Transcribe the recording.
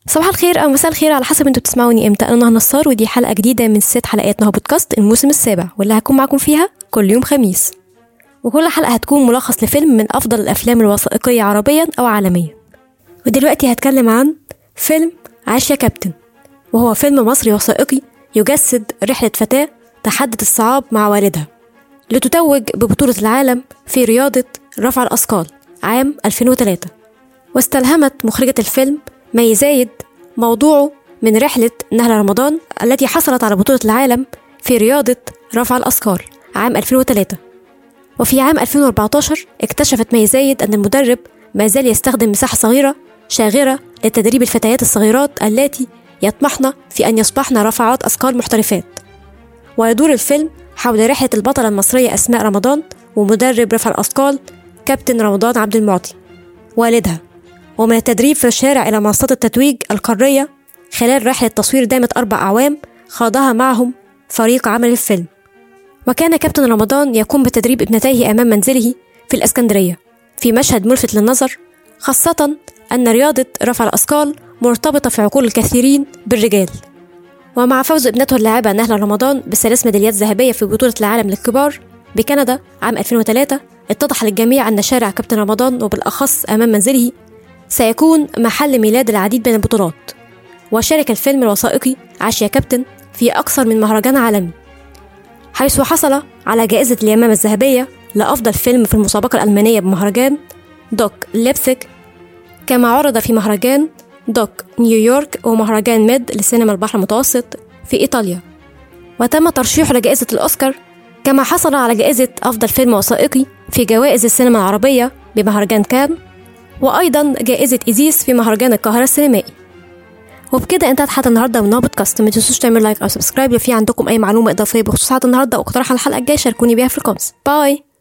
صباح الخير او مساء الخير على حسب انتوا بتسمعوني امتى انا نهى نصار ودي حلقه جديده من ست حلقات نهى بودكاست الموسم السابع واللي هكون معاكم فيها كل يوم خميس وكل حلقه هتكون ملخص لفيلم من افضل الافلام الوثائقيه عربيا او عالميا ودلوقتي هتكلم عن فيلم عاش يا كابتن وهو فيلم مصري وثائقي يجسد رحله فتاه تحدت الصعاب مع والدها لتتوج ببطوله العالم في رياضه رفع الاثقال عام 2003 واستلهمت مخرجة الفيلم مي زايد موضوعه من رحلة نهلة رمضان التي حصلت على بطولة العالم في رياضة رفع الأثقال عام 2003 وفي عام 2014 اكتشفت مي زايد أن المدرب ما زال يستخدم مساحة صغيرة شاغرة لتدريب الفتيات الصغيرات اللاتي يطمحن في أن يصبحن رافعات أثقال محترفات ويدور الفيلم حول رحلة البطلة المصرية أسماء رمضان ومدرب رفع الأثقال كابتن رمضان عبد المعطي والدها ومن التدريب في الشارع إلى منصات التتويج القارية خلال رحلة تصوير دامت أربع أعوام خاضها معهم فريق عمل الفيلم وكان كابتن رمضان يقوم بتدريب ابنتيه أمام منزله في الإسكندرية في مشهد ملفت للنظر خاصة أن رياضة رفع الأثقال مرتبطة في عقول الكثيرين بالرجال ومع فوز ابنته اللاعبة نهلة رمضان بثلاث ميداليات ذهبية في بطولة العالم للكبار بكندا عام 2003 اتضح للجميع أن شارع كابتن رمضان وبالأخص أمام منزله سيكون محل ميلاد العديد من البطولات وشارك الفيلم الوثائقي عاش يا كابتن في أكثر من مهرجان عالمي حيث حصل على جائزة اليمامة الذهبية لأفضل فيلم في المسابقة الألمانية بمهرجان دوك ليبسك كما عرض في مهرجان دوك نيويورك ومهرجان ميد لسينما البحر المتوسط في إيطاليا وتم ترشيحه لجائزة الأوسكار كما حصل على جائزة أفضل فيلم وثائقي في جوائز السينما العربية بمهرجان كان وأيضا جائزة إيزيس في مهرجان القاهرة السينمائي وبكده انتهت حلقة النهارده من بودكاست ما تنسوش تعملوا لايك او سبسكرايب لو في عندكم اي معلومة اضافية بخصوص حلقة النهارده واقتراح على الحلقة الجاية شاركوني بيها في الكومنتس باي